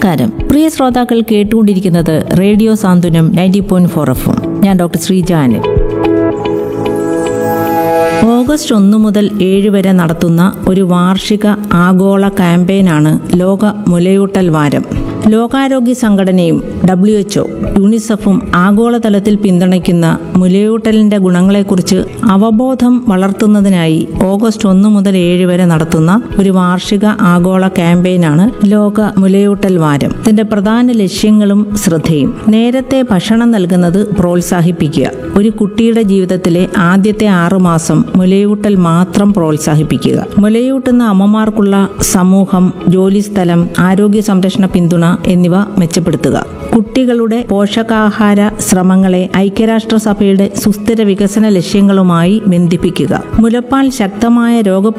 നമസ്കാരം പ്രിയ ശ്രോതാക്കൾ കേട്ടുകൊണ്ടിരിക്കുന്നത് radio Santhwanam ninety point four F ഞാൻ ഡോക്ടർ ശ്രീജാനൻ ഓഗസ്റ്റ് ഒന്ന് മുതൽ ഏഴ് വരെ നടത്തുന്ന ഒരു വാർഷിക ആഗോള ക്യാമ്പയിനാണ് ലോക മുലയൂട്ടൽ വാരം ലോകാരോഗ്യ സംഘടനയും ഡബ്ല്യു എച്ച്ഒ യൂണിസെഫും ആഗോളതലത്തിൽ പിന്തുണയ്ക്കുന്ന മുലയൂട്ടലിന്റെ ഗുണങ്ങളെക്കുറിച്ച് അവബോധം വളർത്തുന്നതിനായി ഓഗസ്റ്റ് ഒന്ന് മുതൽ ഏഴ് വരെ നടത്തുന്ന ഒരു വാർഷിക ആഗോള ക്യാമ്പയിനാണ് ലോക മുലയൂട്ടൽ വാരം ഇതിന്റെ പ്രധാന ലക്ഷ്യങ്ങളും ശ്രദ്ധയും നേരത്തെ ഭക്ഷണം നൽകുന്നത് പ്രോത്സാഹിപ്പിക്കുക ഒരു കുട്ടിയുടെ ജീവിതത്തിലെ ആദ്യത്തെ ആറു മാസം മുലയൂട്ടൽ മാത്രം പ്രോത്സാഹിപ്പിക്കുക മുലയൂട്ടുന്ന അമ്മമാർക്കുള്ള സമൂഹം ജോലിസ്ഥലം ആരോഗ്യ സംരക്ഷണ പിന്തുണ എന്നിവ മെച്ചപ്പെടുത്തുക കുട്ടികളുടെ പോഷകാഹാര ശ്രമങ്ങളെ ഐക്യരാഷ്ട്രസഭയുടെ സുസ്ഥിര വികസന ലക്ഷ്യങ്ങളുമായി ബന്ധിപ്പിക്കുക മുലപ്പാൽ ശക്തമായ രോഗ